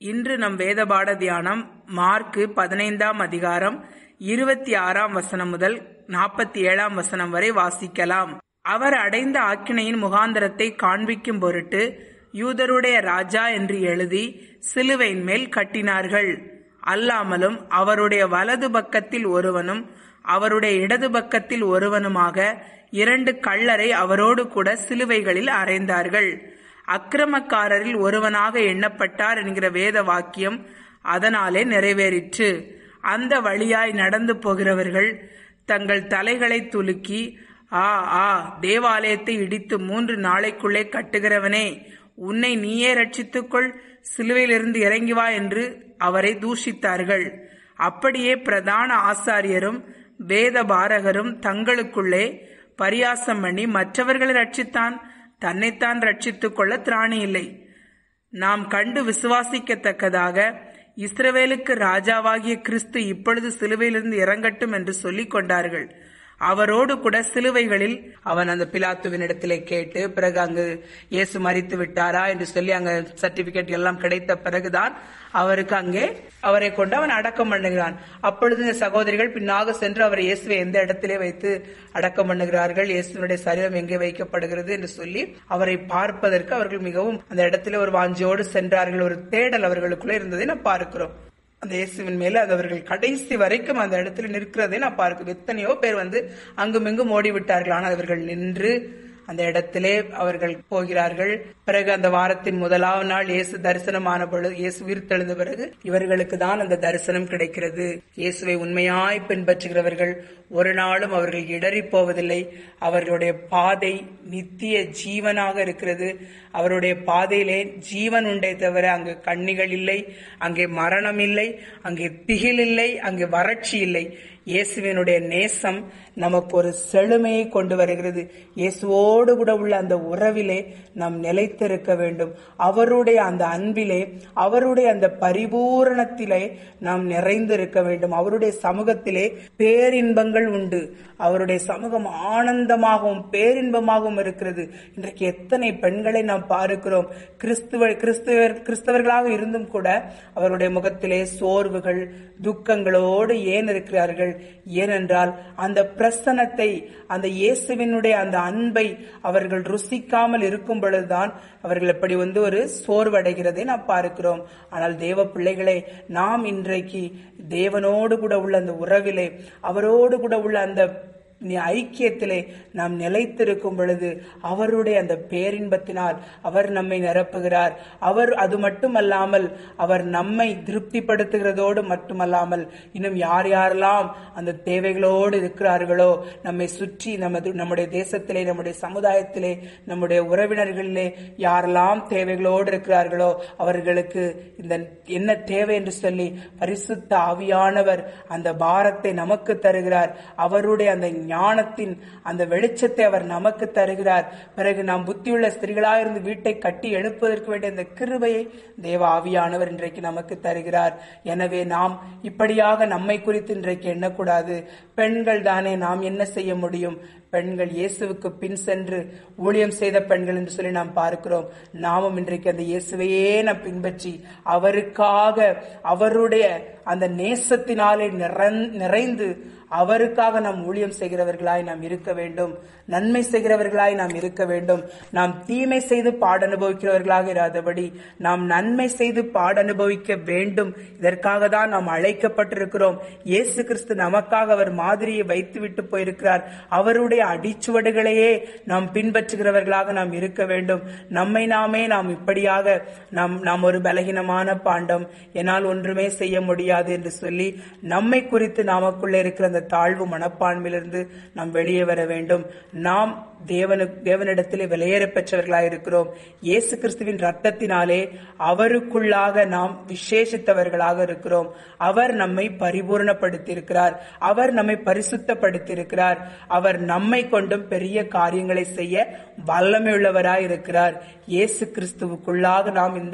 இன்று நம் வேதபாட தியானம் மார்க்கு பதினைந்தாம் அதிகாரம் இருபத்தி ஆறாம் வசனம் முதல் நாற்பத்தி ஏழாம் வசனம் வரை வாசிக்கலாம் அவர் அடைந்த ஆக்கினையின் முகாந்தரத்தை காண்பிக்கும் பொருட்டு யூதருடைய ராஜா என்று எழுதி சிலுவையின் மேல் கட்டினார்கள் அல்லாமலும் அவருடைய வலது பக்கத்தில் ஒருவனும் அவருடைய இடது பக்கத்தில் ஒருவனுமாக இரண்டு கள்ளரை அவரோடு கூட சிலுவைகளில் அறைந்தார்கள் அக்கிரமக்காரரில் ஒருவனாக எண்ணப்பட்டார் என்கிற வேத வாக்கியம் அதனாலே நிறைவேறிற்று அந்த வழியாய் நடந்து போகிறவர்கள் தங்கள் தலைகளை துலுக்கி ஆ ஆ தேவாலயத்தை இடித்து மூன்று நாளைக்குள்ளே கட்டுகிறவனே உன்னை நீயே ரட்சித்துக்கொள் சிலுவையிலிருந்து இறங்கி வா என்று அவரை தூஷித்தார்கள் அப்படியே பிரதான ஆசாரியரும் வேத பாரகரும் தங்களுக்குள்ளே பரியாசம் பண்ணி மற்றவர்களை ரட்சித்தான் தன்னைத்தான் ரட்சித்துக் கொள்ள திராணி இல்லை நாம் கண்டு விசுவாசிக்கத்தக்கதாக இஸ்ரவேலுக்கு ராஜாவாகிய கிறிஸ்து இப்பொழுது சிலுவையிலிருந்து இறங்கட்டும் என்று சொல்லிக் கொண்டார்கள் அவரோடு கூட சிலுவைகளில் அவன் அந்த பிலாத்துவின் இடத்திலே கேட்டு பிறகு அங்கு இயேசு மறித்து விட்டாரா என்று சொல்லி அங்க சர்டிபிகேட் எல்லாம் கிடைத்த பிறகுதான் அவருக்கு அங்கே அவரை கொண்டு அவன் அடக்கம் பண்ணுகிறான் அப்பொழுது இந்த சகோதரிகள் பின்னாக சென்று அவர் இயேசுவை எந்த இடத்திலே வைத்து அடக்கம் பண்ணுகிறார்கள் இயேசுனுடைய சரீரம் எங்கே வைக்கப்படுகிறது என்று சொல்லி அவரை பார்ப்பதற்கு அவர்கள் மிகவும் அந்த இடத்திலே ஒரு வாஞ்சியோடு சென்றார்கள் ஒரு தேடல் அவர்களுக்குள்ளே இருந்ததை நாம் பார்க்கிறோம் அந்த இயேசுவின் மேல அது அவர்கள் கடைசி வரைக்கும் அந்த இடத்துல நிற்கிறதை நான் பார்க்கிறோம் எத்தனையோ பேர் வந்து அங்கும் இங்கும் ஓடி விட்டார்கள் ஆனால் அவர்கள் நின்று அந்த இடத்திலே அவர்கள் போகிறார்கள் பிறகு அந்த வாரத்தின் முதலாவது நாள் இயேசு தரிசனமான பொழுது இயேசு உயிர்த்தெழுந்த பிறகு இவர்களுக்கு தான் அந்த தரிசனம் கிடைக்கிறது இயேசுவை உண்மையாய் பின்பற்றுகிறவர்கள் ஒரு நாளும் அவர்கள் இடறி போவதில்லை அவர்களுடைய பாதை நித்திய ஜீவனாக இருக்கிறது அவருடைய பாதையிலே ஜீவன் உண்டே தவிர அங்கு கண்ணிகள் இல்லை அங்கே மரணம் இல்லை அங்கே திகில் இல்லை அங்கே வறட்சி இல்லை இயேசுவினுடைய நேசம் நமக்கு ஒரு செழுமையை கொண்டு வருகிறது இயேசுவோடு கூட உள்ள அந்த உறவிலே நாம் நிலைத்திருக்க வேண்டும் அவருடைய அந்த அன்பிலே அவருடைய அந்த பரிபூரணத்திலே நாம் நிறைந்திருக்க வேண்டும் அவருடைய சமூகத்திலே பேரின்பங்கள் உண்டு அவருடைய சமூகம் ஆனந்தமாகவும் பேரின்பமாகவும் இருக்கிறது இன்றைக்கு எத்தனை பெண்களை நாம் பார்க்கிறோம் கிறிஸ்துவ கிறிஸ்துவர் கிறிஸ்தவர்களாக இருந்தும் கூட அவருடைய முகத்திலே சோர்வுகள் துக்கங்களோடு ஏன் இருக்கிறார்கள் ஏனென்றால் அந்த பிரசனத்தை அந்த இயேசுவினுடைய அந்த அன்பை அவர்கள் ருசிக்காமல் இருக்கும் பொழுதுதான் அவர்கள் எப்படி வந்து ஒரு சோர்வடைகிறதை நாம் பார்க்கிறோம் ஆனால் தேவ பிள்ளைகளே நாம் இன்றைக்கு தேவனோடு கூட உள்ள அந்த உறவிலே அவரோடு கூட உள்ள அந்த ஐக்கியத்திலே நாம் நிலைத்திருக்கும் பொழுது அவருடைய அந்த பேரின்பத்தினால் அவர் நம்மை நிரப்புகிறார் அவர் அது மட்டுமல்லாமல் அவர் நம்மை திருப்திப்படுத்துகிறதோடு மட்டுமல்லாமல் இன்னும் யார் யாரெல்லாம் அந்த தேவைகளோடு இருக்கிறார்களோ நம்மை சுற்றி நமது நம்முடைய தேசத்திலே நம்முடைய சமுதாயத்திலே நம்முடைய உறவினர்களிலே யாரெல்லாம் தேவைகளோடு இருக்கிறார்களோ அவர்களுக்கு இந்த என்ன தேவை என்று சொல்லி பரிசுத்த ஆவியானவர் அந்த பாரத்தை நமக்கு தருகிறார் அவருடைய அந்த ஞானத்தின் அந்த வெளிச்சத்தை அவர் நமக்கு தருகிறார் பிறகு நாம் புத்தியுள்ள ஸ்திரீகளாக இருந்து வீட்டை கட்டி எழுப்பதற்கு வேண்டிய அந்த கிருபையை தேவ ஆவியானவர் இன்றைக்கு நமக்கு தருகிறார் எனவே நாம் இப்படியாக நம்மை குறித்து இன்றைக்கு எண்ணக்கூடாது பெண்கள் தானே நாம் என்ன செய்ய முடியும் பெண்கள் இயேசுவுக்கு பின் சென்று ஊழியம் செய்த பெண்கள் என்று சொல்லி நாம் பார்க்கிறோம் நாமும் இன்றைக்கு அந்த இயேசுவையே நாம் பின்பற்றி அவருக்காக அவருடைய அந்த நேசத்தினாலே நிறைந்து அவருக்காக நாம் ஊழியம் செய்கிறவர்களாய் நாம் இருக்க வேண்டும் நன்மை செய்கிறவர்களாய் நாம் இருக்க வேண்டும் நாம் தீமை செய்து பாட அனுபவிக்கிறவர்களாக இராதபடி நாம் நன்மை செய்து பாட அனுபவிக்க வேண்டும் இதற்காக தான் நாம் அழைக்கப்பட்டிருக்கிறோம் இயேசு கிறிஸ்து நமக்காக அவர் மாதிரியை வைத்து விட்டு போயிருக்கிறார் அவருடைய அடிச்சுவடுகளையே நாம் பின்பற்றுகிறவர்களாக நாம் இருக்க வேண்டும் நம்மை நாமே நாம் இப்படியாக நாம் நாம் ஒரு பலகீனமான பாண்டம் என்னால் ஒன்றுமே செய்ய முடியாது என்று சொல்லி நம்மை குறித்து நாமக்குள்ளே இருக்கிற அந்த தாழ்வு மனப்பான்மையிலிருந்து நாம் வெளியே வர வேண்டும் நாம் தேவனு தேவனிடத்திலே விலையேற பெற்றவர்களாக இருக்கிறோம் இயேசு கிறிஸ்துவின் ரத்தத்தினாலே அவருக்குள்ளாக நாம் விசேஷித்தவர்களாக இருக்கிறோம் அவர் நம்மை பரிபூர்ணப்படுத்தி இருக்கிறார் அவர் நம்மை பரிசுத்தப்படுத்தி இருக்கிறார் அவர் நம்மை கொண்டும் பெரிய காரியங்களை செய்ய வல்லமையுள்ளவராய் இருக்கிறார் இயேசு கிறிஸ்துவுக்குள்ளாக நாம் இந்த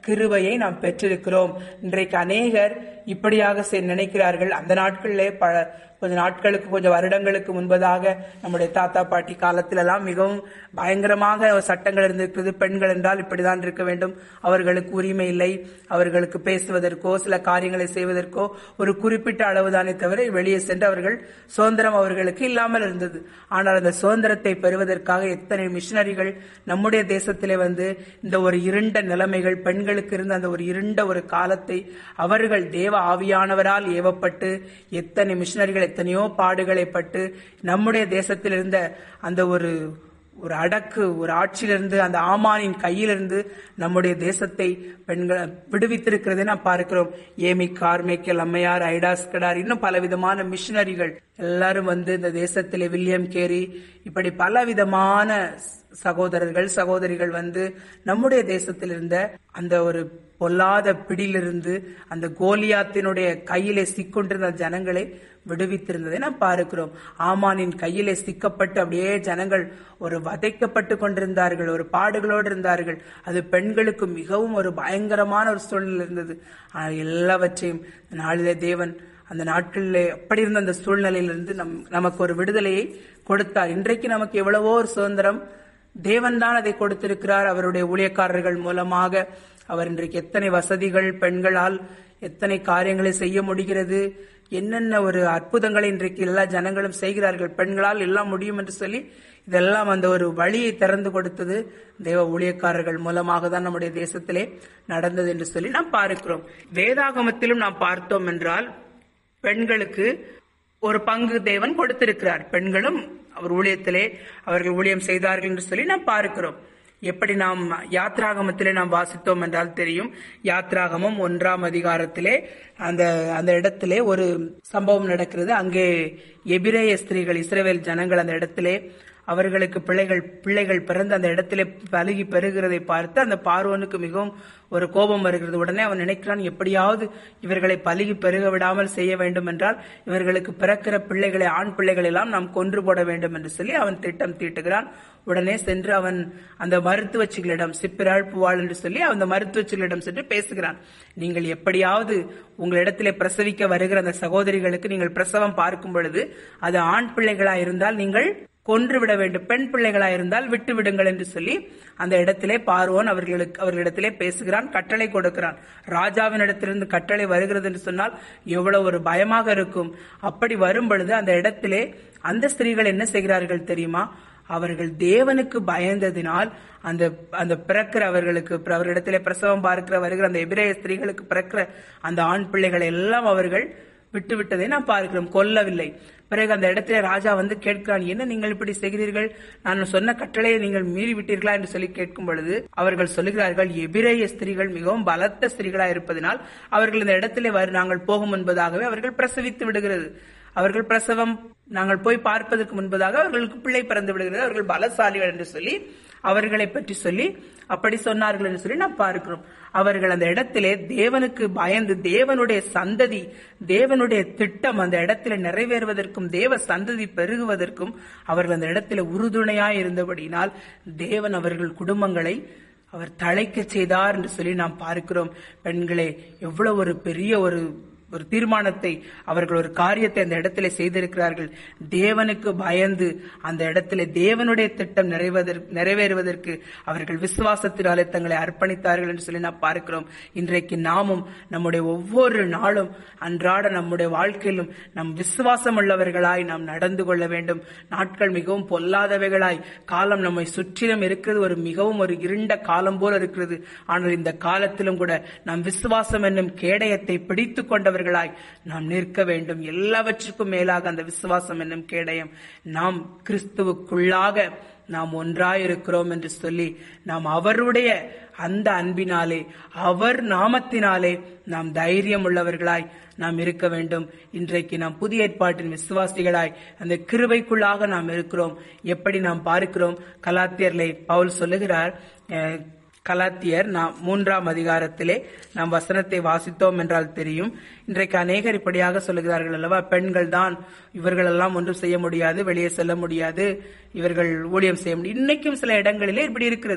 கிருபையை நாம் பெற்றிருக்கிறோம் இன்றைக்கு அநேகர் இப்படியாக செ- நினைக்கிறார்கள் அந்த நாட்களிலே ப கொஞ்ச நாட்களுக்கு கொஞ்சம் வருடங்களுக்கு முன்பதாக நம்முடைய தாத்தா பாட்டி காலத்திலெல்லாம் மிகவும் பயங்கரமாக சட்டங்கள் இருந்திருக்கிறது பெண்கள் என்றால் இப்படிதான் இருக்க வேண்டும் அவர்களுக்கு உரிமை இல்லை அவர்களுக்கு பேசுவதற்கோ சில காரியங்களை செய்வதற்கோ ஒரு குறிப்பிட்ட அளவுதானே தவிர வெளியே சென்று அவர்கள் சுதந்திரம் அவர்களுக்கு இல்லாமல் இருந்தது ஆனால் அந்த சுதந்திரத்தை பெறுவதற்காக எத்தனை மிஷனரிகள் நம்முடைய தேசத்திலே வந்து இந்த ஒரு இருண்ட நிலைமைகள் பெண்களுக்கு இருந்த அந்த ஒரு இருண்ட ஒரு காலத்தை அவர்கள் தேவ ஆவியானவரால் ஏவப்பட்டு எத்தனை மிஷனரிகள் எத்தனையோ பாடுகளை பட்டு நம்முடைய தேசத்தில் இருந்த அந்த ஒரு ஒரு அடக்கு ஒரு ஆட்சியிலிருந்து அந்த ஆமானின் கையிலிருந்து நம்முடைய தேசத்தை பெண்கள் விடுவித்திருக்கிறதை நாம் பார்க்கிறோம் ஏமி கார்மேக்கல் அம்மையார் ஐடாஸ்கடார் இன்னும் பலவிதமான மிஷனரிகள் எல்லாரும் வந்து இந்த தேசத்திலே வில்லியம் கேரி இப்படி பலவிதமான சகோதரர்கள் சகோதரிகள் வந்து நம்முடைய தேசத்தில் இருந்த அந்த ஒரு பொல்லாத பிடியிலிருந்து அந்த கோலியாத்தினுடைய கையிலே சிக்கொண்டிருந்த ஜனங்களை விடுவித்திருந்ததை நாம் பார்க்கிறோம் ஆமானின் கையிலே சிக்கப்பட்டு அப்படியே ஜனங்கள் ஒரு வதைக்கப்பட்டு கொண்டிருந்தார்கள் ஒரு பாடுகளோடு இருந்தார்கள் அது பெண்களுக்கு மிகவும் ஒரு பயங்கரமான ஒரு சூழ்நிலை இருந்தது ஆனால் எல்லாவற்றையும் நாளிலே தேவன் அந்த நாட்களிலே அப்படி இருந்த அந்த சூழ்நிலையிலிருந்து நம் நமக்கு ஒரு விடுதலையை கொடுத்தார் இன்றைக்கு நமக்கு எவ்வளவோ ஒரு சுதந்திரம் தேவன் தான் அதை கொடுத்திருக்கிறார் அவருடைய ஊழியக்காரர்கள் மூலமாக அவர் இன்றைக்கு எத்தனை வசதிகள் பெண்களால் எத்தனை காரியங்களை செய்ய முடிகிறது என்னென்ன ஒரு அற்புதங்களை இன்றைக்கு எல்லா ஜனங்களும் செய்கிறார்கள் பெண்களால் எல்லாம் முடியும் என்று சொல்லி இதெல்லாம் அந்த ஒரு வழியை திறந்து கொடுத்தது தேவ ஊழியக்காரர்கள் மூலமாக தான் நம்முடைய தேசத்திலே நடந்தது என்று சொல்லி நாம் பார்க்கிறோம் வேதாகமத்திலும் நாம் பார்த்தோம் என்றால் பெண்களுக்கு ஒரு பங்கு தேவன் கொடுத்திருக்கிறார் பெண்களும் அவர் ஊழியத்திலே அவர்கள் ஊழியம் செய்தார்கள் என்று சொல்லி நாம் பார்க்கிறோம் எப்படி நாம் யாத்ராகமத்திலே நாம் வாசித்தோம் என்றால் தெரியும் யாத்ராகமம் ஒன்றாம் அதிகாரத்திலே அந்த அந்த இடத்திலே ஒரு சம்பவம் நடக்கிறது அங்கே எபிரேய ஸ்திரீகள் இஸ்ரவேல் ஜனங்கள் அந்த இடத்திலே அவர்களுக்கு பிள்ளைகள் பிள்ளைகள் பிறந்து அந்த இடத்திலே பலுகி பெறுகிறதை பார்த்து அந்த பார்வோனுக்கு மிகவும் ஒரு கோபம் வருகிறது உடனே அவன் நினைக்கிறான் எப்படியாவது இவர்களை பலுகி பெருக விடாமல் செய்ய வேண்டும் என்றால் இவர்களுக்கு பிறக்கிற பிள்ளைகளை ஆண் பிள்ளைகள் எல்லாம் நாம் கொன்று போட வேண்டும் என்று சொல்லி அவன் திட்டம் தீட்டுகிறான் உடனே சென்று அவன் அந்த மருத்துவச்சிகளிடம் சிப்பிராள் பூவாள் என்று சொல்லி அந்த மருத்துவச்சிகளிடம் சென்று பேசுகிறான் நீங்கள் எப்படியாவது உங்களிடத்திலே பிரசவிக்க வருகிற அந்த சகோதரிகளுக்கு நீங்கள் பிரசவம் பார்க்கும் பொழுது அது ஆண் பிள்ளைகளா இருந்தால் நீங்கள் கொன்று விட வேண்டும் பெண் பிள்ளைகளா இருந்தால் விட்டு விடுங்கள் என்று சொல்லி அந்த இடத்திலே பார்வோன் அவர்களுக்கு அவர்களிடத்திலே பேசுகிறான் கட்டளை கொடுக்கிறான் ராஜாவின் இடத்திலிருந்து கட்டளை வருகிறது என்று சொன்னால் எவ்வளவு ஒரு பயமாக இருக்கும் அப்படி வரும் பொழுது அந்த இடத்திலே அந்த ஸ்திரீகள் என்ன செய்கிறார்கள் தெரியுமா அவர்கள் தேவனுக்கு பயந்ததினால் அந்த அந்த பிறக்கிற அவர்களுக்கு அவர்களிடத்திலே பிரசவம் பார்க்கிற வருகிற அந்த எபிரேய ஸ்திரீகளுக்கு பிறக்கிற அந்த ஆண் பிள்ளைகளை எல்லாம் அவர்கள் விட்டு விட்டதை நாம் பார்க்கிறோம் கொல்லவில்லை பிறகு அந்த இடத்துல ராஜா வந்து கேட்கிறான் என்ன நீங்கள் இப்படி செய்கிறீர்கள் நான் சொன்ன கட்டளையை நீங்கள் மீறி விட்டீர்களா என்று சொல்லி கேட்கும் பொழுது அவர்கள் சொல்லுகிறார்கள் எபிரேய ஸ்திரீகள் மிகவும் பலத்த ஸ்திரீகளா இருப்பதனால் அவர்கள் இந்த இடத்திலே வரு நாங்கள் போகும் முன்பதாகவே அவர்கள் பிரசவித்து விடுகிறது அவர்கள் பிரசவம் நாங்கள் போய் பார்ப்பதற்கு முன்பதாக அவர்களுக்கு பிள்ளை பிறந்து விடுகிறது அவர்கள் பலசாலிகள் என்று சொல்லி அவர்களை பற்றி சொல்லி அப்படி சொன்னார்கள் என்று சொல்லி நாம் பார்க்கிறோம் அவர்கள் அந்த இடத்திலே தேவனுக்கு பயந்து தேவனுடைய சந்ததி தேவனுடைய திட்டம் அந்த இடத்திலே நிறைவேறுவதற்கும் தேவ சந்ததி பெருகுவதற்கும் அவர்கள் அந்த இடத்திலே உறுதுணையாய் இருந்தபடியினால் தேவன் அவர்கள் குடும்பங்களை அவர் தழைக்க செய்தார் என்று சொல்லி நாம் பார்க்கிறோம் பெண்களே எவ்வளவு ஒரு பெரிய ஒரு ஒரு தீர்மானத்தை அவர்கள் ஒரு காரியத்தை அந்த இடத்துல செய்திருக்கிறார்கள் தேவனுக்கு பயந்து அந்த இடத்துல தேவனுடைய திட்டம் நிறைவதற்கு நிறைவேறுவதற்கு அவர்கள் விசுவாசத்தினாலே தங்களை அர்ப்பணித்தார்கள் என்று சொல்லி நாம் பார்க்கிறோம் இன்றைக்கு நாமும் நம்முடைய ஒவ்வொரு நாளும் அன்றாட நம்முடைய வாழ்க்கையிலும் நம் விசுவாசம் உள்ளவர்களாய் நாம் நடந்து கொள்ள வேண்டும் நாட்கள் மிகவும் பொல்லாதவைகளாய் காலம் நம்மை சுற்றிலும் இருக்கிறது ஒரு மிகவும் ஒரு இருண்ட காலம் போல இருக்கிறது ஆனால் இந்த காலத்திலும் கூட நாம் விசுவாசம் என்னும் கேடயத்தை பிடித்துக் கொண்டவர்களாய் நாம் நிற்க வேண்டும் எல்லாவற்றுக்கும் மேலாக அந்த விசுவாசம் என்னும் கேடயம் நாம் கிறிஸ்துவுக்குள்ளாக நாம் ஒன்றாயிருக்கிறோம் என்று சொல்லி நாம் அவருடைய அந்த அன்பினாலே அவர் நாமத்தினாலே நாம் தைரியம் உள்ளவர்களாய் நாம் இருக்க வேண்டும் இன்றைக்கு நாம் புதிய ஏற்பாட்டின் விசுவாசிகளாய் அந்த கிருபைக்குள்ளாக நாம் இருக்கிறோம் எப்படி நாம் பார்க்கிறோம் கலாத்தியர்களை பவுல் சொல்லுகிறார் அஹ், கலாத்தியர் நாம் மூன்றாம் அதிகாரத்திலே நாம் வசனத்தை வாசித்தோம் என்றால் தெரியும் இன்றைக்கு அநேகர் இப்படியாக சொல்லுகிறார்கள் அல்லவா பெண்கள் தான் இவர்கள் எல்லாம் ஒன்றும் செய்ய முடியாது வெளியே செல்ல முடியாது இவர்கள் ஊழியம் செய்ய முடியும் இன்னைக்கும் சில இடங்களிலே இப்படி இருக்கிறது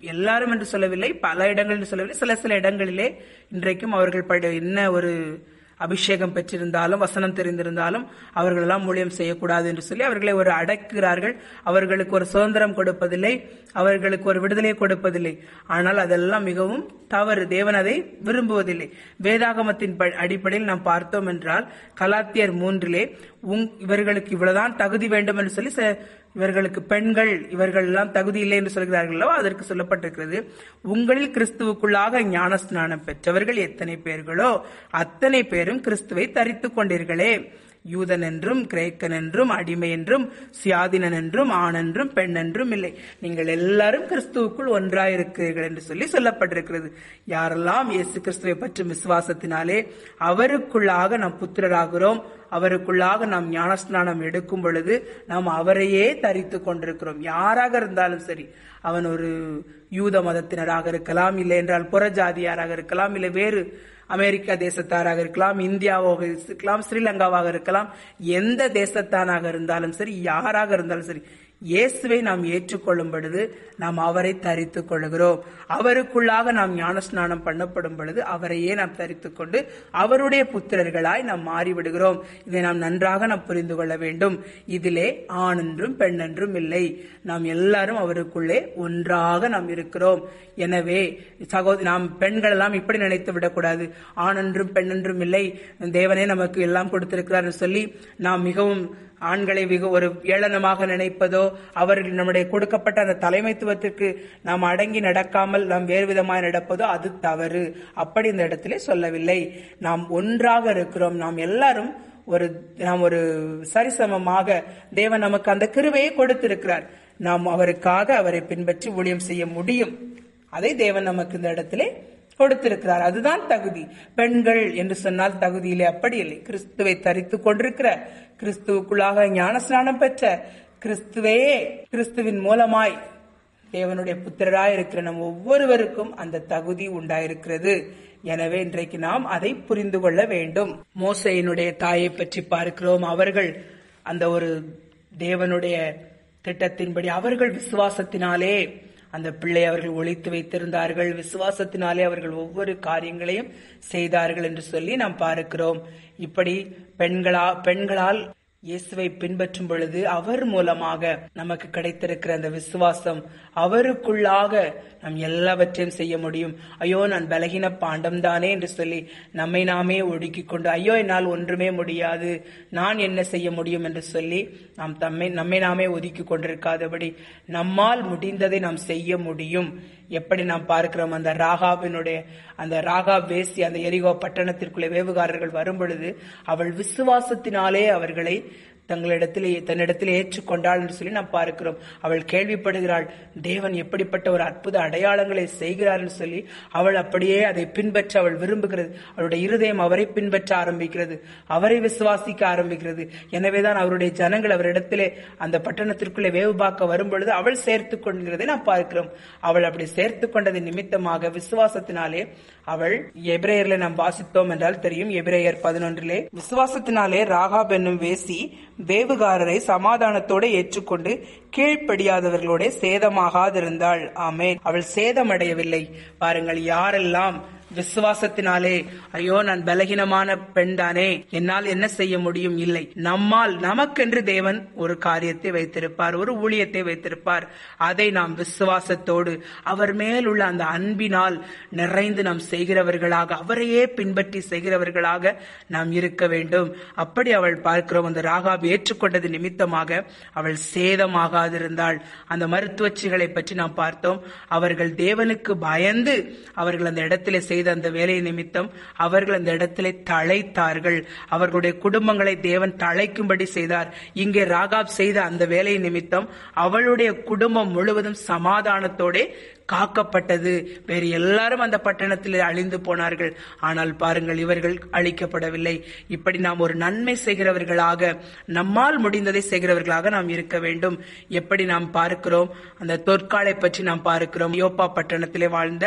எல்லாரும் என்று சொல்லவில்லை பல இடங்கள் என்று சொல்லவில்லை சில சில இடங்களிலே இன்றைக்கும் அவர்கள் படி என்ன ஒரு அபிஷேகம் பெற்றிருந்தாலும் வசனம் தெரிந்திருந்தாலும் அவர்கள் எல்லாம் ஊழியம் செய்யக்கூடாது என்று சொல்லி அவர்களை ஒரு அடக்குகிறார்கள் அவர்களுக்கு ஒரு சுதந்திரம் கொடுப்பதில்லை அவர்களுக்கு ஒரு விடுதலை கொடுப்பதில்லை ஆனால் அதெல்லாம் மிகவும் தவறு தேவன் அதை விரும்புவதில்லை வேதாகமத்தின் ப- அடிப்படையில் நாம் பார்த்தோம் என்றால் கலாத்தியர் மூன்றிலே உங் இவர்களுக்கு இவ்வளவுதான் தகுதி வேண்டும் என்று சொல்லி சில- இவர்களுக்கு பெண்கள் இவர்கள் எல்லாம் தகுதி இல்லை என்று சொல்கிறார்கள் அல்லவா அதற்கு சொல்லப்பட்டிருக்கிறது உங்களில் கிறிஸ்துவுக்குள்ளாக ஞான ஸ்நானம் பெற்றவர்கள் எத்தனை பேர்களோ அத்தனை பேரும் கிறிஸ்துவை தரித்துக் கொண்டீர்களே யூதன் என்றும் கிரேக்கன் என்றும் அடிமை என்றும் சுயாதீனன் என்றும் ஆண் என்றும் பெண் என்றும் இல்லை நீங்கள் எல்லாரும் கிறிஸ்துவுக்குள் ஒன்றாயிருக்கிறீர்கள் என்று சொல்லி சொல்லப்பட்டிருக்கிறது யாரெல்லாம் இயேசு கிறிஸ்துவை பற்றும் விசுவாசத்தினாலே அவருக்குள்ளாக நாம் புத்திரராகிறோம் அவருக்குள்ளாக நாம் ஞானஸ்நானம் எடுக்கும் பொழுது நாம் அவரையே தரித்து கொண்டிருக்கிறோம் யாராக இருந்தாலும் சரி அவன் ஒரு யூத மதத்தினராக இருக்கலாம் இல்லை என்றால் புறஜாதியாராக இருக்கலாம் இல்லை வேறு அமெரிக்கா தேசத்தாராக இருக்கலாம் இந்தியாவாக இருக்கலாம் ஸ்ரீலங்காவாக இருக்கலாம் எந்த தேசத்தானாக இருந்தாலும் சரி யாராக இருந்தாலும் சரி இயேசுவை நாம் ஏற்றுக்கொள்ளும் பொழுது நாம் அவரை தரித்துக் கொள்கிறோம் அவருக்குள்ளாக நாம் ஞானஸ்நானம் பண்ணப்படும் பொழுது அவரையே நாம் தரித்துக் கொண்டு அவருடைய புத்திரர்களாய் நாம் மாறிவிடுகிறோம் இதை நாம் நன்றாக நாம் புரிந்து கொள்ள வேண்டும் இதிலே ஆண் என்றும் பெண் என்றும் இல்லை நாம் எல்லாரும் அவருக்குள்ளே ஒன்றாக நாம் இருக்கிறோம் எனவே சகோதரி நாம் பெண்கள் எல்லாம் இப்படி நினைத்து விடக்கூடாது ஆண் என்றும் பெண் என்றும் இல்லை தேவனே நமக்கு எல்லாம் கொடுத்திருக்கிறார் என்று சொல்லி நாம் மிகவும் ஆண்களை மிக ஒரு ஏளனமாக நினைப்பதோ அவர்கள் நம்முடைய கொடுக்கப்பட்ட அந்த தலைமைத்துவத்திற்கு நாம் அடங்கி நடக்காமல் நாம் வேறு விதமாய் நடப்பதோ அது தவறு அப்படி இந்த இடத்திலே சொல்லவில்லை நாம் ஒன்றாக இருக்கிறோம் நாம் எல்லாரும் ஒரு நாம் ஒரு சரிசமமாக தேவன் நமக்கு அந்த கிருவையை கொடுத்திருக்கிறார் நாம் அவருக்காக அவரை பின்பற்றி ஊழியம் செய்ய முடியும் அதை தேவன் நமக்கு இந்த இடத்திலே கொடுத்திருக்கிறார் அதுதான் தகுதி பெண்கள் என்று சொன்னால் தகுதியிலே அப்படி இல்லை கிறிஸ்துவை தரித்துக் கொண்டிருக்கிற கிறிஸ்துவுக்குள்ளாக ஞானஸ்நானம் பெற்ற கிறிஸ்துவே கிறிஸ்துவின் மூலமாய் தேவனுடைய புத்திரராய் இருக்கிற நம் ஒவ்வொருவருக்கும் அந்த தகுதி உண்டாயிருக்கிறது எனவே இன்றைக்கு நாம் அதை புரிந்து கொள்ள வேண்டும் மோசையினுடைய தாயை பற்றி பார்க்கிறோம் அவர்கள் அந்த ஒரு தேவனுடைய திட்டத்தின்படி அவர்கள் விசுவாசத்தினாலே அந்த பிள்ளை அவர்கள் ஒழித்து வைத்திருந்தார்கள் விசுவாசத்தினாலே அவர்கள் ஒவ்வொரு காரியங்களையும் செய்தார்கள் என்று சொல்லி நாம் பார்க்கிறோம் இப்படி பெண்களா பெண்களால் இயேசுவை பின்பற்றும் பொழுது அவர் மூலமாக நமக்கு கிடைத்திருக்கிற அந்த விசுவாசம் அவருக்குள்ளாக நாம் எல்லாவற்றையும் செய்ய முடியும் ஐயோ நான் பலகீன பாண்டம் தானே என்று சொல்லி நம்மை நாமே ஒடுக்கிக் கொண்டு ஐயோ என்னால் ஒன்றுமே முடியாது நான் என்ன செய்ய முடியும் என்று சொல்லி நாம் தம்மை நம்மை நாமே ஒதுக்கி கொண்டிருக்காதபடி நம்மால் முடிந்ததை நாம் செய்ய முடியும் எப்படி நாம் பார்க்கிறோம் அந்த ராகாவினுடைய அந்த ராகா வேசி அந்த எரிகோ பட்டணத்திற்குள்ளே வேவுகாரர்கள் வரும் பொழுது அவள் விசுவாசத்தினாலே அவர்களை தங்களிடத்திலே தன்னிடத்தில் ஏற்றுக்கொண்டாள் என்று சொல்லி நாம் பார்க்கிறோம் அவள் கேள்விப்படுகிறாள் தேவன் எப்படிப்பட்ட ஒரு அற்புத அடையாளங்களை செய்கிறார் என்று சொல்லி அவள் அப்படியே அதை பின்பற்ற அவள் விரும்புகிறது அவளுடைய இருதயம் அவரை பின்பற்ற ஆரம்பிக்கிறது அவரை விசுவாசிக்க ஆரம்பிக்கிறது எனவேதான் அவருடைய ஜனங்கள் அவரிடத்திலே அந்த பட்டணத்திற்குள்ளே வேவு பார்க்க வரும் பொழுது அவள் சேர்த்து கொள்கிறதை நாம் பார்க்கிறோம் அவள் அப்படி சேர்த்து கொண்டது நிமித்தமாக விசுவாசத்தினாலே அவள் எபிரேயர்ல நாம் வாசித்தோம் என்றால் தெரியும் எபிரேயர் பதினொன்றிலே விசுவாசத்தினாலே ராகாப் என்னும் வேசி வேவுகாரரை சமாதானத்தோட ஏற்றுக்கொண்டு கீழ்ப்படியாதவர்களோட சேதமாகாதிருந்தாள் ஆமேன் அவள் சேதமடையவில்லை பாருங்கள் யாரெல்லாம் விசுவாசத்தினாலே ஐயோ நான் பலகீனமான பெண் தானே என்னால் என்ன செய்ய முடியும் இல்லை நம்மால் நமக்கென்று தேவன் ஒரு காரியத்தை வைத்திருப்பார் ஒரு ஊழியத்தை வைத்திருப்பார் அதை நாம் விசுவாசத்தோடு அவர் மேல் உள்ள அந்த அன்பினால் நிறைந்து நாம் செய்கிறவர்களாக அவரையே பின்பற்றி செய்கிறவர்களாக நாம் இருக்க வேண்டும் அப்படி அவள் பார்க்கிறோம் அந்த ராகாப் ஏற்றுக்கொண்டது நிமித்தமாக அவள் சேதமாகாதிருந்தாள் அந்த மருத்துவச்சிகளை பற்றி நாம் பார்த்தோம் அவர்கள் தேவனுக்கு பயந்து அவர்கள் அந்த இடத்திலே செய்த அந்த வேலை நிமித்தம் அவர்கள் அந்த இடத்திலே தழைத்தார்கள் அவர்களுடைய குடும்பங்களை தேவன் தழைக்கும்படி செய்தார் இங்கே ராகாப் செய்த அந்த வேலை நிமித்தம் அவளுடைய குடும்பம் முழுவதும் சமாதானத்தோட காக்கப்பட்டது வேறு எல்லாரும் அந்த பட்டணத்தில் அழிந்து போனார்கள் ஆனால் பாருங்கள் இவர்கள் அழிக்கப்படவில்லை இப்படி நாம் ஒரு நன்மை செய்கிறவர்களாக நம்மால் முடிந்ததை செய்கிறவர்களாக நாம் இருக்க வேண்டும் எப்படி நாம் பார்க்கிறோம் அந்த தொற்காலை பற்றி நாம் பார்க்கிறோம் யோப்பா பட்டணத்திலே வாழ்ந்த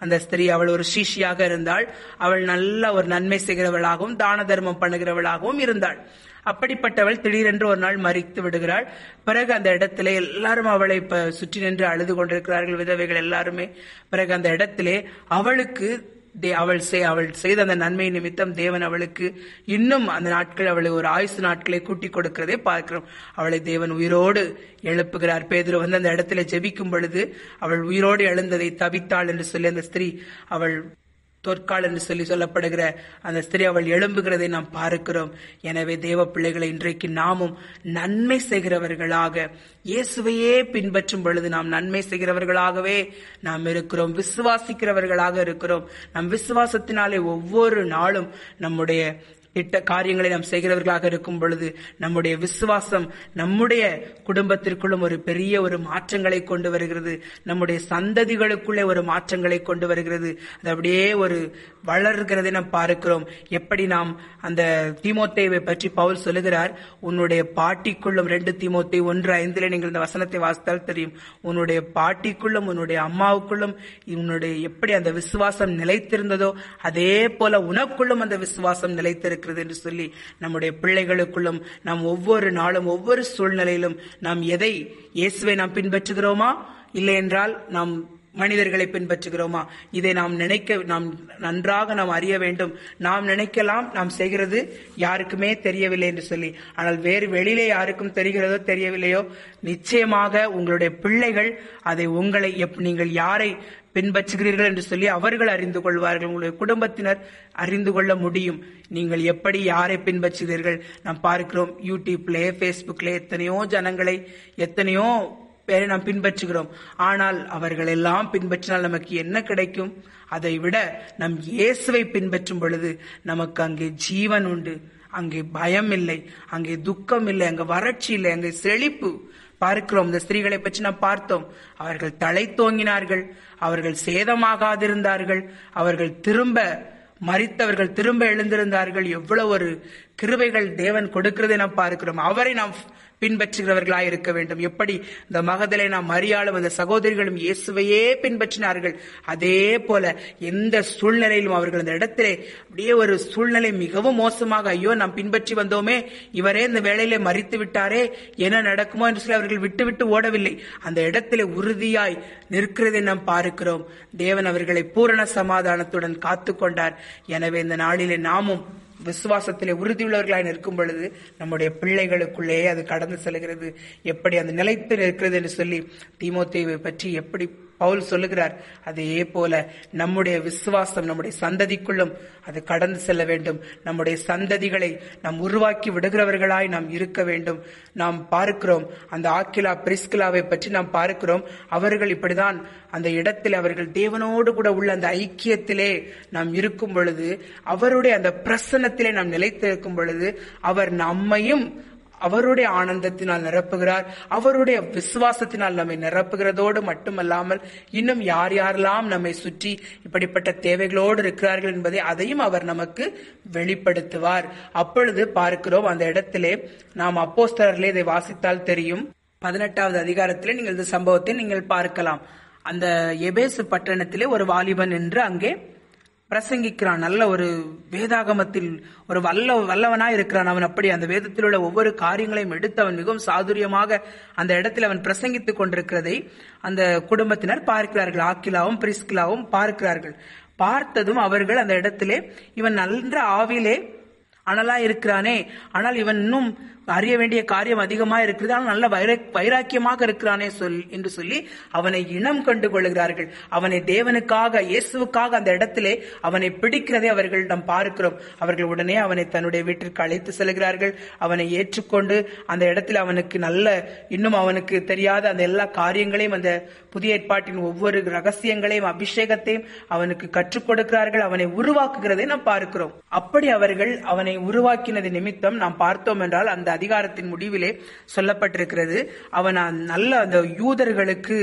அந்த ஸ்திரீ அவள் ஒரு சீஷியாக இருந்தாள் அவள் நல்ல ஒரு நன்மை செய்கிறவளாகவும் தான தர்மம் பண்ணுகிறவளாகவும் இருந்தாள் அப்படிப்பட்டவள் திடீரென்று ஒரு நாள் மறித்து விடுகிறாள் பிறகு அந்த இடத்திலே எல்லாரும் அவளை இப்ப சுற்றி நின்று அழுது கொண்டிருக்கிறார்கள் விதவைகள் எல்லாருமே பிறகு அந்த இடத்திலே அவளுக்கு தே- அவள் செய்- அவள் செய்த அந்த நன்மை நிமித்தம் தேவன் அவளுக்கு இன்னும் அந்த நாட்கள் அவளை ஒரு ஆயுசு நாட்களை கூட்டி கொடுக்கிறதை பார்க்கிறோம் அவளை தேவன் உயிரோடு எழுப்புகிறார் பேதுரு வந்து அந்த இடத்துல ஜெபிக்கும் பொழுது அவள் உயிரோடு எழுந்ததை தவித்தாள் என்று சொல்லி அந்த ஸ்திரீ அவள் தொற்கால் என்று சொல்லி சொல்லப்படுகிற அந்த ஸ்திரீ அவள் எழும்புகிறதை நாம் பார்க்கிறோம் எனவே தேவ பிள்ளைகளை இன்றைக்கு நாமும் நன்மை செய்கிறவர்களாக இயேசுவையே பின்பற்றும் பொழுது நாம் நன்மை செய்கிறவர்களாகவே நாம் இருக்கிறோம் விசுவாசிக்கிறவர்களாக இருக்கிறோம் நம் விசுவாசத்தினாலே ஒவ்வொரு நாளும் நம்முடைய இட்ட காரியங்களை நாம் செய்கிறவர்களாக இருக்கும் பொழுது நம்முடைய விசுவாசம் நம்முடைய குடும்பத்திற்குள்ளும் ஒரு பெரிய ஒரு மாற்றங்களை கொண்டு வருகிறது நம்முடைய சந்ததிகளுக்குள்ளே ஒரு மாற்றங்களை கொண்டு வருகிறது அது அப்படியே ஒரு வளர்கிறதை நாம் பார்க்கிறோம் எப்படி நாம் அந்த தீமோத்தேவை பற்றி பவுல் சொல்லுகிறார் உன்னுடைய பாட்டிக்குள்ளும் ரெண்டு தீமோத்தே ஒன்று ஐந்திலே நீங்கள் இந்த வசனத்தை வாசித்தால் தெரியும் உன்னுடைய பாட்டிக்குள்ளும் உன்னுடைய அம்மாவுக்குள்ளும் உன்னுடைய எப்படி அந்த விசுவாசம் நிலைத்திருந்ததோ அதே போல உனக்குள்ளும் அந்த விசுவாசம் நிலைத்திருக்கிறது என்று சொல்லி நம்முடைய பிள்ளைகளுக்குள்ளும் நாம் ஒவ்வொரு நாளும் ஒவ்வொரு சூழ்நிலையிலும் நாம் எதை இயேசுவை நாம் பின்பற்றுகிறோமா இல்லை என்றால் நாம் மனிதர்களை பின்பற்றுகிறோமா இதை நாம் நினைக்க நாம் நன்றாக நாம் அறிய வேண்டும் நாம் நினைக்கலாம் நாம் செய்கிறது யாருக்குமே தெரியவில்லை என்று சொல்லி ஆனால் வேறு வெளியிலே யாருக்கும் தெரிகிறதோ தெரியவில்லையோ நிச்சயமாக உங்களுடைய பிள்ளைகள் அதை உங்களை எப்- நீங்கள் யாரை பின்பற்றுகிறீர்கள் என்று சொல்லி அவர்கள் அறிந்து கொள்வார்கள் உங்களுடைய குடும்பத்தினர் அறிந்து கொள்ள முடியும் நீங்கள் எப்படி யாரை பின்பற்றுகிறீர்கள் நாம் பார்க்கிறோம் யூடியூப்ல ஃபேஸ்புக்ல எத்தனையோ ஜனங்களை எத்தனையோ பேரை நாம் பின்பற்றுகிறோம் ஆனால் அவர்கள் எல்லாம் பின்பற்றினால் நமக்கு என்ன கிடைக்கும் அதை விட நம் இயேசுவை பின்பற்றும் பொழுது நமக்கு அங்கே ஜீவன் உண்டு அங்கே பயம் இல்லை அங்கே துக்கம் இல்லை அங்கே வறட்சி இல்லை அங்கே செழிப்பு பார்க்கிறோம் இந்த ஸ்திரீகளை பற்றி நாம் பார்த்தோம் அவர்கள் தலை தோங்கினார்கள் அவர்கள் சேதமாகாதிருந்தார்கள் அவர்கள் திரும்ப மரித்தவர்கள் திரும்ப எழுந்திருந்தார்கள் எவ்வளவு ஒரு கிருபைகள் தேவன் கொடுக்கிறதை நாம் பார்க்கிறோம் அவரை நாம் பின்பற்றுகிறவர்களாய் இருக்க வேண்டும் எப்படி இந்த மகதலை நாம் மரியாளும் அந்த சகோதரிகளும் இயேசுவையே பின்பற்றினார்கள் அதே போல எந்த சூழ்நிலையிலும் அவர்கள் அந்த இடத்திலே அப்படியே ஒரு சூழ்நிலை மிகவும் மோசமாக ஐயோ நாம் பின்பற்றி வந்தோமே இவரே இந்த வேளையிலே மறித்து விட்டாரே என்ன நடக்குமோ என்று சொல்லி அவர்கள் விட்டு விட்டு ஓடவில்லை அந்த இடத்திலே உறுதியாய் நிற்கிறதை நாம் பார்க்கிறோம் தேவன் அவர்களை பூரண சமாதானத்துடன் காத்து கொண்டார் எனவே இந்த நாளிலே நாமும் விசுவாசத்திலே உறுதியுள்ளவர்களாய் நிற்கும் பொழுது நம்முடைய பிள்ளைகளுக்குள்ளே அது கடந்து செல்கிறது எப்படி அந்த நிலைத்து நிற்கிறது என்று சொல்லி தீமோத்தேவை பற்றி எப்படி பவுல் சொல்லுகிறார் அதே போல நம்முடைய விசுவாசம் நம்முடைய சந்ததிக்குள்ளும் அது கடந்து செல்ல வேண்டும் நம்முடைய சந்ததிகளை நாம் உருவாக்கி விடுகிறவர்களாய் நாம் இருக்க வேண்டும் நாம் பார்க்கிறோம் அந்த ஆக்கிலா பிரிஸ்கிலாவை பற்றி நாம் பார்க்கிறோம் அவர்கள் இப்படிதான் அந்த இடத்தில் அவர்கள் தேவனோடு கூட உள்ள அந்த ஐக்கியத்திலே நாம் இருக்கும் பொழுது அவருடைய அந்த பிரசன்னத்திலே நாம் நிலைத்திருக்கும் பொழுது அவர் நம்மையும் அவருடைய ஆனந்தத்தினால் நிரப்புகிறார் அவருடைய விசுவாசத்தினால் நம்மை நிரப்புகிறதோடு மட்டுமல்லாமல் இன்னும் யார் யாரெல்லாம் நம்மை சுற்றி இப்படிப்பட்ட தேவைகளோடு இருக்கிறார்கள் என்பதை அதையும் அவர் நமக்கு வெளிப்படுத்துவார் அப்பொழுது பார்க்கிறோம் அந்த இடத்திலே நாம் அப்போஸ்தலர்களே இதை வாசித்தால் தெரியும் பதினெட்டாவது அதிகாரத்திலே நீங்கள் இந்த சம்பவத்தை நீங்கள் பார்க்கலாம் அந்த எபேசு பட்டணத்திலே ஒரு வாலிபன் என்று அங்கே பிரசங்கிக்கிறான் நல்ல ஒரு வேதாகமத்தில் ஒரு வல்ல வல்லவனா இருக்கிறான் அவன் அப்படி அந்த வேதத்தில் உள்ள ஒவ்வொரு காரியங்களையும் எடுத்து அவன் மிகவும் சாதுரியமாக அந்த இடத்தில் அவன் பிரசங்கித்துக் கொண்டிருக்கிறதை அந்த குடும்பத்தினர் பார்க்கிறார்கள் ஆக்கிலாவும் பிரிஸ்கிலாவும் பார்க்கிறார்கள் பார்த்ததும் அவர்கள் அந்த இடத்திலே இவன் நன்ற ஆவிலே அனலா இருக்கிறானே ஆனால் இவன் இன்னும் அறிய வேண்டிய காரியம் அதிகமா இருக்கிறது ஆனால் நல்ல வைர வைராக்கியமாக இருக்கிறானே சொல் என்று சொல்லி அவனை இனம் கண்டு கொள்கிறார்கள் அவனை தேவனுக்காக இயேசுவுக்காக அந்த இடத்திலே அவனை பிடிக்கிறதை அவர்கள் நாம் பார்க்கிறோம் அவர்கள் உடனே அவனை தன்னுடைய வீட்டிற்கு அழைத்து செல்கிறார்கள் அவனை ஏற்றுக்கொண்டு அந்த இடத்தில் அவனுக்கு நல்ல இன்னும் அவனுக்கு தெரியாத அந்த எல்லா காரியங்களையும் அந்த புதிய ஏற்பாட்டின் ஒவ்வொரு ரகசியங்களையும் அபிஷேகத்தையும் அவனுக்கு கற்றுக் கொடுக்கிறார்கள் அவனை உருவாக்குகிறதை நாம் பார்க்கிறோம் அப்படி அவர்கள் அவனை உருவாக்கினது நிமித்தம் நாம் பார்த்தோம் என்றால் அந்த அதிகாரத்தின் முடிவிலே சொல்லப்பட்டிருக்கிறது அவன் நல்ல அந்த யூதர்களுக்கு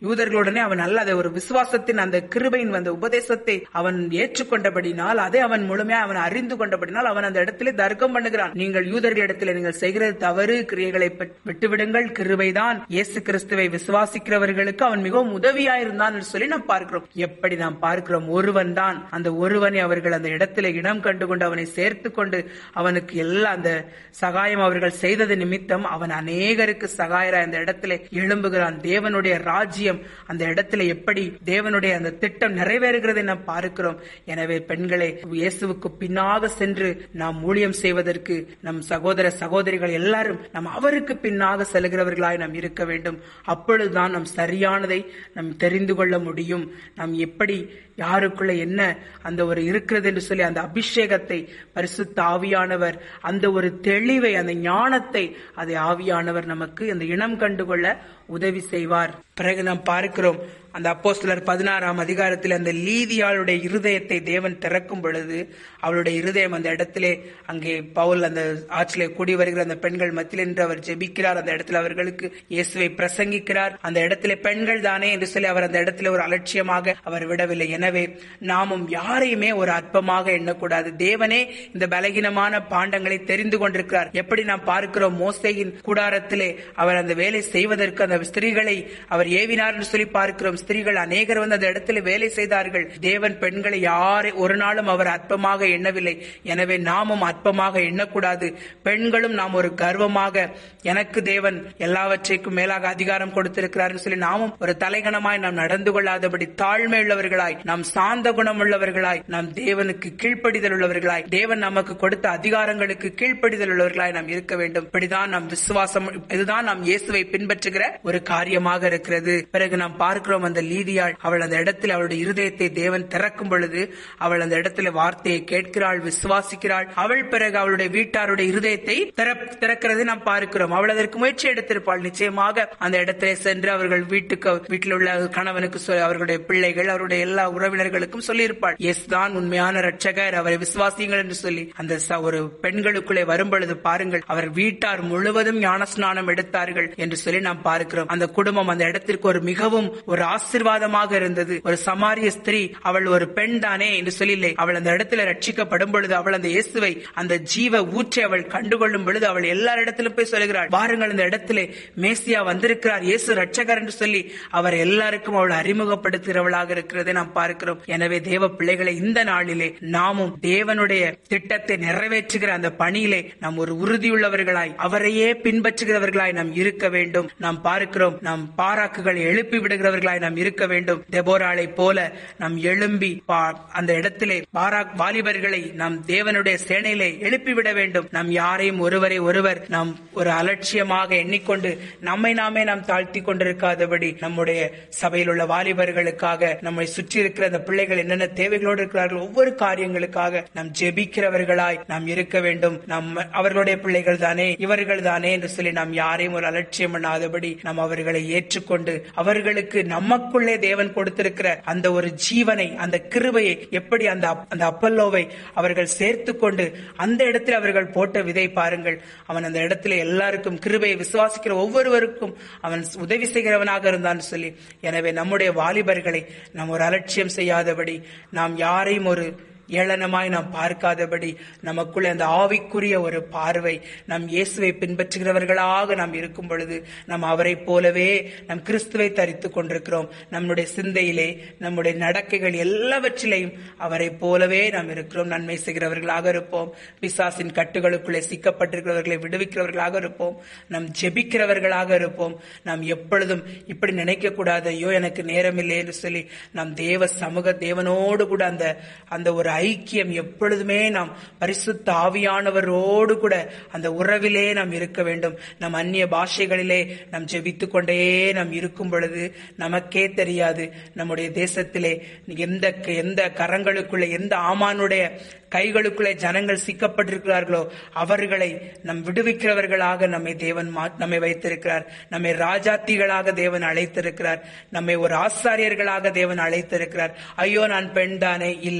யூதர்களுடனே அவன் நல்ல அதை ஒரு விசுவாசத்தின் அந்த கிருபையின் அந்த உபதேசத்தை அவன் ஏற்றுக்கொண்டபடினால் அதை அவன் முழுமையா அவன் அறிந்து கொண்டபடினால் அவன் அந்த இடத்திலே தர்க்கம் பண்ணுகிறான் நீங்கள் யூதர்களிடத்தில் நீங்கள் செய்கிறது தவறு கிரியைகளை ப- விட்டுவிடுங்கள் கிருபைதான் இயேசு கிறிஸ்துவை விசுவாசிக்கிறவர்களுக்கு அவன் மிகவும் உதவியா இருந்தான் என்று சொல்லி நாம் பார்க்கிறோம் எப்படி நாம் பார்க்கிறோம் ஒருவன் தான் அந்த ஒருவனை அவர்கள் அந்த இடத்திலே இடம் கண்டு கொண்டு அவனை சேர்த்து கொண்டு அவனுக்கு எல்லா அந்த சகாயம் அவர்கள் செய்தது நிமித்தம் அவன் அநேகருக்கு சகாயராய் அந்த இடத்திலே எழும்புகிறான் தேவனுடைய ராஜ்யம் அந்த இடத்திலே எப்படி தேவனுடைய அந்த திட்டம் நிறைவேறுகிறதை நாம் பார்க்கிறோம் எனவே பெண்களே இயேசுவுக்கு பின்னாக சென்று நாம் ஊழியம் செய்வதற்கு நம் சகோதர சகோதரிகள் எல்லாரும் நாம் அவருக்கு பின்னாக செல்கிறவர்களாய் நாம் இருக்க வேண்டும் அப்பொழுதுதான் நாம் சரியானதை நாம் தெரிந்து கொள்ள முடியும் நாம் எப்படி யாருக்குள்ள என்ன அந்த ஒரு இருக்கிறது என்று சொல்லி அந்த அபிஷேகத்தை பரிசுத்த ஆவியானவர் அந்த ஒரு தெளிவை அந்த ஞானத்தை அதை ஆவியானவர் நமக்கு அந்த இனம் கண்டுகொள்ள உதவி செய்வார் பிறகு நாம் பார்க்கிறோம் அந்த அப்போஸ்தலர் பதினாறாம் அதிகாரத்தில் அந்த லீதியாளுடைய இருதயத்தை தேவன் திறக்கும் பொழுது அவளுடைய இருதயம் அந்த இடத்திலே அங்கே பவுல் அந்த ஆற்றிலே கூடி வருகிற அந்த பெண்கள் மத்தியில் நின்று அவர் ஜெபிக்கிறார் அந்த இடத்துல அவர்களுக்கு இயேசுவை பிரசங்கிக்கிறார் அந்த இடத்திலே பெண்கள் தானே என்று சொல்லி அவர் அந்த இடத்திலே ஒரு அலட்சியமாக அவர் விடவில்லை எனவே நாமும் யாரையுமே ஒரு அற்பமாக எண்ணக்கூடாது தேவனே இந்த பலகீனமான பாண்டங்களை தெரிந்து கொண்டிருக்கிறார் எப்படி நாம் பார்க்கிறோம் மோசையின் கூடாரத்திலே அவர் அந்த வேலை செய்வதற்கு அந்த ஸ்திரீகளை அவர் ஏவினார் என்று சொல்லி பார்க்கிறோம் ஸ்திரீகள் அநேகர் வந்து அந்த இடத்துல வேலை செய்தார்கள் தேவன் பெண்களை யாரை ஒரு நாளும் அவர் அற்பமாக எண்ணவில்லை எனவே நாமும் அற்பமாக எண்ணக்கூடாது பெண்களும் நாம் ஒரு கர்வமாக எனக்கு தேவன் எல்லாவற்றைக்கும் மேலாக அதிகாரம் கொடுத்திருக்கிறார் சொல்லி நாமும் ஒரு தலைகணமாய் நாம் நடந்து கொள்ளாதபடி தாழ்மை உள்ளவர்களாய் நாம் சாந்த குணம் உள்ளவர்களாய் நாம் தேவனுக்கு கீழ்ப்படிதல் உள்ளவர்களாய் தேவன் நமக்கு கொடுத்த அதிகாரங்களுக்கு கீழ்ப்படிதல் உள்ளவர்களாய் நாம் இருக்க வேண்டும் இப்படிதான் நாம் விசுவாசம் இதுதான் நாம் இயேசுவை பின்பற்றுகிற ஒரு காரியமாக இருக்கிறது பிறகு நாம் பார்க்கிறோம் அந்த லீதியாள் அவள் அந்த இடத்தில் அவளுடைய இருதயத்தை தேவன் திறக்கும் பொழுது அவள் அந்த இடத்துல வார்த்தையை கேட்கிறாள் விசுவாசிக்கிறாள் அவள் பிறகு அவளுடைய வீட்டாருடைய இருதயத்தை திறப்- திறக்கிறதை நாம் பார்க்கிறோம் அவள் அதற்கு முயற்சி எடுத்திருப்பாள் நிச்சயமாக அந்த இடத்திலே சென்று அவர்கள் வீட்டுக்கு வீட்டில் உள்ள கணவனுக்கு சொல்- அவர்களுடைய பிள்ளைகள் அவருடைய எல்லா உறவினர்களுக்கும் சொல்லியிருப்பாள் எஸ் தான் உண்மையான ரட்சகர் அவரை விசுவாசியுங்கள் என்று சொல்லி அந்த ச- ஒரு பெண்களுக்குள்ளே வரும் பொழுது பாருங்கள் அவர் வீட்டார் முழுவதும் ஞானஸ்நானம் எடுத்தார்கள் என்று சொல்லி நாம் பார்க்கிறோம் அந்த குடும்பம் அந்த இடத்திற்கு ஒரு மிகவும் ஒரு ஆசீர்வாதமாக இருந்தது ஒரு சமாரிய ஸ்திரீ அவள் ஒரு பெண் தானே என்று சொல்லி அவள் அந்த இடத்துல ரட்சிக்கப்படும் பொழுது அவள் அந்த இயேசுவை அந்த ஜீவ ஊற்றை அவள் கண்டுகொள்ளும் பொழுது அவள் எல்லாரிடத்திலும் போய் சொல்கிறாள் வாருங்கள் இந்த இடத்திலே மேசியா வந்திருக்கிறார் இயேசு ரட்சகர் என்று சொல்லி அவர் எல்லாருக்கும் அவள் அறிமுகப்படுத்துகிறவளாக இருக்கிறதை நாம் பார்க்கிறோம் எனவே தேவ பிள்ளைகளை இந்த நாளிலே நாமும் தேவனுடைய திட்டத்தை நிறைவேற்றுகிற அந்த பணியிலே நாம் ஒரு உறுதியுள்ளவர்களாய் அவரையே பின்பற்றுகிறவர்களாய் நாம் இருக்க வேண்டும் நாம் பார்க்கிறோம் நாம் பாராக்குகளை எழுப்பி விடுகிறவர்களாய் நாம் இருக்க வேண்டும் தெபோராளை போல நாம் எழும்பி பா- அந்த இடத்திலே பாராக் வாலிபர்களை நாம் தேவனுடைய சேனையிலே எழுப்பிவிட வேண்டும் நாம் யாரையும் ஒருவரை ஒருவர் நாம் ஒரு அலட்சியமாக எண்ணிக்கொண்டு நம்மை நாமே நாம் தாழ்த்தி கொண்டிருக்காதபடி நம்முடைய சபையில் உள்ள வாலிபர்களுக்காக நம்மை சுற்றி இருக்கிற அந்த பிள்ளைகள் என்னென்ன தேவைகளோடு இருக்கிறார்கள் ஒவ்வொரு காரியங்களுக்காக நாம் ஜெபிக்கிறவர்களாய் நாம் இருக்க வேண்டும் நாம் அவர்களுடைய பிள்ளைகள் தானே இவர்கள் தானே என்று சொல்லி நாம் யாரையும் ஒரு அலட்சியம் பண்ணாதபடி நாம் அவர்களை ஏற்றுக்கொண்டு அவர்களுக்கு நமக்குள்ளே தேவன் கொடுத்திருக்கிற அந்த ஒரு ஜீவனை அந்த கிருபையை எப்படி அந்த அப்- அந்த அப்பல்லோவை அவர்கள் சேர்த்து கொண்டு அந்த இடத்தில் அவர்கள் போட்ட விதை பாருங்கள் அவன் அந்த இடத்துல எல்லாருக்கும் கிருபையை விசுவாசிக்கிற ஒவ்வொருவருக்கும் அவன் உதவி செய்கிறவனாக இருந்தான்னு சொல்லி எனவே நம்முடைய வாலிபர்களை நாம் ஒரு அலட்சியம் செய்யாதபடி நாம் யாரையும் ஒரு ஏளனமாய் நாம் பார்க்காதபடி நமக்குள்ள அந்த ஆவிக்குரிய ஒரு பார்வை நம் இயேசுவை பின்பற்றுகிறவர்களாக நாம் இருக்கும் பொழுது நாம் அவரை போலவே நம் கிறிஸ்துவை தரித்துக் கொண்டிருக்கிறோம் நம்முடைய சிந்தையிலே நம்முடைய நடக்கைகள் எல்லாவற்றிலையும் அவரை போலவே நாம் இருக்கிறோம் நன்மை செய்கிறவர்களாக இருப்போம் பிசாசின் கட்டுகளுக்குள்ளே சிக்கப்பட்டிருக்கிறவர்களை விடுவிக்கிறவர்களாக இருப்போம் நாம் ஜெபிக்கிறவர்களாக இருப்போம் நாம் எப்பொழுதும் இப்படி நினைக்க கூடாது ஐயோ எனக்கு நேரமில்லை என்று சொல்லி நாம் தேவ சமூக தேவனோடு கூட அந்த அந்த ஒரு ஐக்கியம் எப்பொழுதுமே நாம் பரிசுத்த ஆவியானவரோடு கூட அந்த உறவிலே நாம் இருக்க வேண்டும் நம் அந்நிய பாஷைகளிலே நாம் ஜெபித்துக் கொண்டே நாம் இருக்கும் பொழுது நமக்கே தெரியாது நம்முடைய தேசத்திலே எந்த எந்த கரங்களுக்குள்ளே எந்த ஆமானுடைய கைகளுக்குள்ளே ஜனங்கள் சிக்கப்பட்டிருக்கிறார்களோ அவர்களை நம் விடுவிக்கிறவர்களாக நம்மை தேவன் மா- நம்மை வைத்திருக்கிறார் நம்மை ராஜாத்திகளாக தேவன் அழைத்திருக்கிறார் நம்மை ஒரு ஆசாரியர்களாக தேவன் அழைத்திருக்கிறார் ஐயோ நான் பெண் தானே இல்லை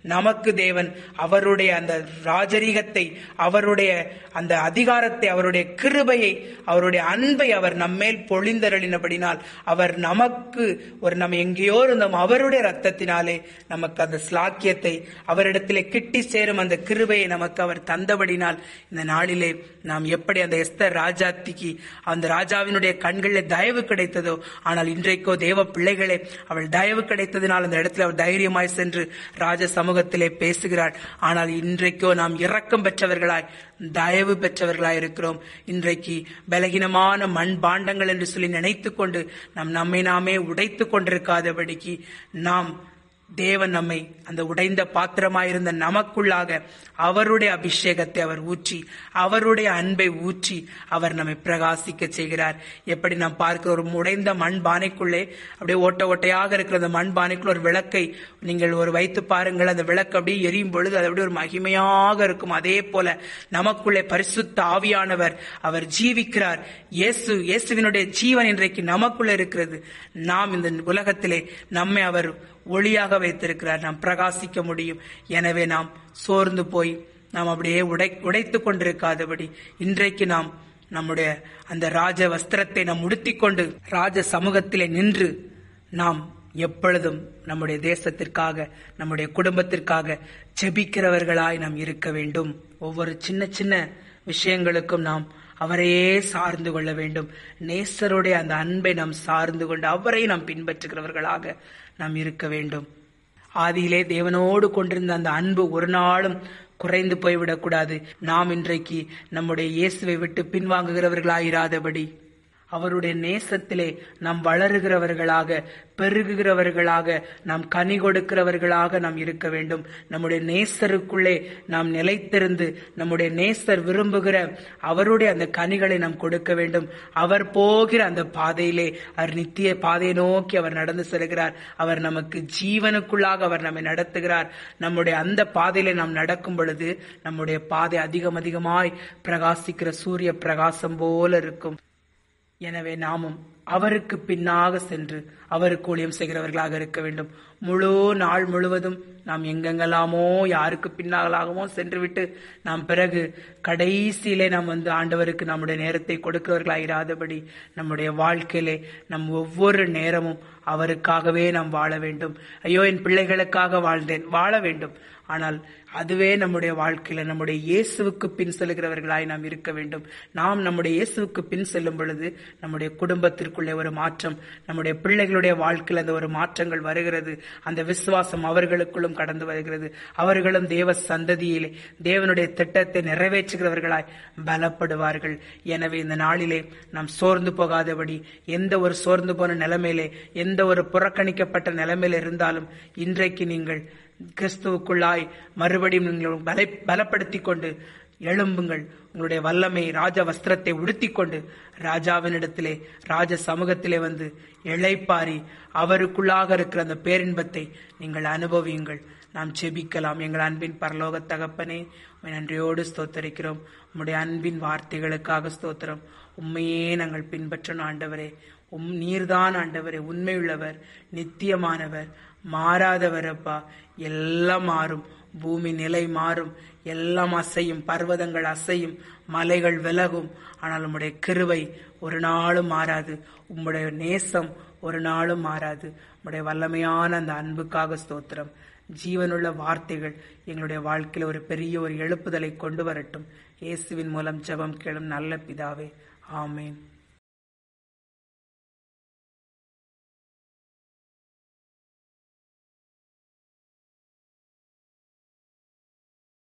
நமக்கு தேவன் அவருடைய அந்த ராஜரீகத்தை அவருடைய அந்த அதிகாரத்தை அவருடைய கிருபையை அவருடைய அன்பை அவர் நம்மேல் பொழிந்தருளினபடினால் அவர் நமக்கு ஒரு நம்ம எங்கேயோ இருந்தோம் அவருடைய ரத்தத்தினாலே நமக்கு அந்த ஸ்லாக்கியத்தை அவரிடத்திலே கிட்டி சேரும் அந்த கிருபையை நமக்கு அவர் தந்தபடினால் இந்த நாளிலே நாம் எப்படி அந்த எஸ்தர் ராஜாத்திக்கு அந்த ராஜாவினுடைய கண்களில் தயவு கிடைத்ததோ ஆனால் இன்றைக்கோ தேவ பிள்ளைகளே அவள் தயவு கிடைத்ததினால் அந்த இடத்துல அவர் தைரியமாய் சென்று ராஜ சமூகத்திலே பேசுகிறாள் ஆனால் இன்றைக்கோ நாம் இரக்கம் பெற்றவர்களாய் தயவு பெற்றவர்களாய் இருக்கிறோம் இன்றைக்கு பலகீனமான மண் பாண்டங்கள் என்று சொல்லி நினைத்துக் கொண்டு நாம் நம்மை நாமே உடைத்துக் கொண்டிருக்காதபடிக்கு நாம் தேவன் நம்மை அந்த உடைந்த பாத்திரமாயிருந்த நமக்குள்ளாக அவருடைய அபிஷேகத்தை அவர் ஊற்றி அவருடைய அன்பை ஊற்றி அவர் நம்மை பிரகாசிக்க செய்கிறார் எப்படி நாம் பார்க்கிற ஒரு உடைந்த மண் பானைக்குள்ளே அப்படியே ஓட்ட ஓட்டையாக இருக்கிற அந்த மண் பானைக்குள்ள ஒரு விளக்கை நீங்கள் ஒரு வைத்து பாருங்கள் அந்த விளக்கு அப்படியே எரியும் பொழுது அது அப்படியே ஒரு மகிமையாக இருக்கும் அதே போல நமக்குள்ளே பரிசுத்த ஆவியானவர் அவர் ஜீவிக்கிறார் இயேசு இயேசுவினுடைய ஜீவன் இன்றைக்கு நமக்குள்ள இருக்கிறது நாம் இந்த உலகத்திலே நம்மை அவர் ஒளியாக வைத்திருக்கிறார் நாம் பிரகாசிக்க முடியும் எனவே நாம் சோர்ந்து போய் நாம் அப்படியே உடை உடைத்து கொண்டிருக்காதபடி இன்றைக்கு நாம் நம்முடைய அந்த ராஜ வஸ்திரத்தை நாம் உடுத்திக்கொண்டு ராஜ சமூகத்திலே நின்று நாம் எப்பொழுதும் நம்முடைய தேசத்திற்காக நம்முடைய குடும்பத்திற்காக ஜெபிக்கிறவர்களாய் நாம் இருக்க வேண்டும் ஒவ்வொரு சின்ன சின்ன விஷயங்களுக்கும் நாம் அவரையே சார்ந்து கொள்ள வேண்டும் நேசருடைய அந்த அன்பை நாம் சார்ந்து கொண்டு அவரை நாம் பின்பற்றுகிறவர்களாக நாம் இருக்க வேண்டும் ஆதியிலே தேவனோடு கொண்டிருந்த அந்த அன்பு ஒரு நாளும் குறைந்து போய்விடக்கூடாது நாம் இன்றைக்கு நம்முடைய இயேசுவை விட்டு பின்வாங்குகிறவர்களாயிராதபடி அவருடைய நேசத்திலே நாம் வளருகிறவர்களாக பெருகுகிறவர்களாக நாம் கனி கொடுக்கிறவர்களாக நாம் இருக்க வேண்டும் நம்முடைய நேசருக்குள்ளே நாம் நிலைத்திருந்து நம்முடைய நேசர் விரும்புகிற அவருடைய அந்த கனிகளை நாம் கொடுக்க வேண்டும் அவர் போகிற அந்த பாதையிலே அவர் நித்திய பாதையை நோக்கி அவர் நடந்து செல்கிறார் அவர் நமக்கு ஜீவனுக்குள்ளாக அவர் நம்மை நடத்துகிறார் நம்முடைய அந்த பாதையிலே நாம் நடக்கும் பொழுது நம்முடைய பாதை அதிகம் அதிகமாய் பிரகாசிக்கிற சூரிய பிரகாசம் போல இருக்கும் எனவே நாமும் அவருக்கு பின்னாக சென்று அவருக்கு ஊழியம் செய்கிறவர்களாக இருக்க வேண்டும் முழு நாள் முழுவதும் நாம் எங்கெங்கெல்லாமோ யாருக்கு பின்னாகலாகவோ சென்றுவிட்டு நாம் பிறகு கடைசியிலே நாம் வந்து ஆண்டவருக்கு நம்முடைய நேரத்தை கொடுக்கிறவர்களாயிராதபடி நம்முடைய வாழ்க்கையிலே நம் ஒவ்வொரு நேரமும் அவருக்காகவே நாம் வாழ வேண்டும் ஐயோ என் பிள்ளைகளுக்காக வாழ்ந்தேன் வாழ வேண்டும் ஆனால் அதுவே நம்முடைய வாழ்க்கையில நம்முடைய இயேசுவுக்கு பின் செல்கிறவர்களாய் நாம் இருக்க வேண்டும் நாம் நம்முடைய இயேசுவுக்கு பின் செல்லும் பொழுது நம்முடைய குடும்பத்திற்குள்ளே ஒரு மாற்றம் நம்முடைய பிள்ளைகளுடைய வாழ்க்கையில் அந்த ஒரு மாற்றங்கள் வருகிறது அந்த விசுவாசம் அவர்களுக்குள்ளும் கடந்து வருகிறது அவர்களும் தேவ சந்ததியிலே தேவனுடைய திட்டத்தை நிறைவேற்றுகிறவர்களாய் பலப்படுவார்கள் எனவே இந்த நாளிலே நாம் சோர்ந்து போகாதபடி எந்த ஒரு சோர்ந்து போன நிலைமையிலே எந்த ஒரு புறக்கணிக்கப்பட்ட நிலைமையில இருந்தாலும் இன்றைக்கு நீங்கள் கிறிஸ்துவுக்குள்ளாய் மறுபடியும் நீங்கள் பல பலப்படுத்திக் கொண்டு எழும்புங்கள் உங்களுடைய வல்லமை ராஜ வஸ்திரத்தை உடுத்திக் கொண்டு ராஜாவினிடத்திலே ராஜ சமூகத்திலே வந்து இழைப்பாரி அவருக்குள்ளாக இருக்கிற அந்த பேரின்பத்தை நீங்கள் அனுபவியுங்கள் நாம் செபிக்கலாம் எங்கள் அன்பின் பரலோக தகப்பனே உம்மை நன்றியோடு ஸ்தோத்தரிக்கிறோம் உம்முடைய அன்பின் வார்த்தைகளுக்காக ஸ்தோத்திரம் உண்மையே நாங்கள் பின்பற்றணும் ஆண்டவரே உம் நீர்தான் ஆண்டவரே உண்மையுள்ளவர் நித்தியமானவர் மாறாதவர் அப்பா எல்லாம் மாறும் பூமி நிலை மாறும் எல்லாம் அசையும் பர்வதங்கள் அசையும் மலைகள் விலகும் ஆனால் உம்முடைய கிருவை ஒரு நாளும் மாறாது உம்முடைய நேசம் ஒரு நாளும் மாறாது உம்முடைய வல்லமையான அந்த அன்புக்காக ஸ்தோத்திரம் ஜீவனுள்ள வார்த்தைகள் எங்களுடைய வாழ்க்கையில ஒரு பெரிய ஒரு எழுப்புதலை கொண்டு வரட்டும் இயேசுவின் மூலம் ஜெபம் கேளும் நல்ல பிதாவே ஆமேன்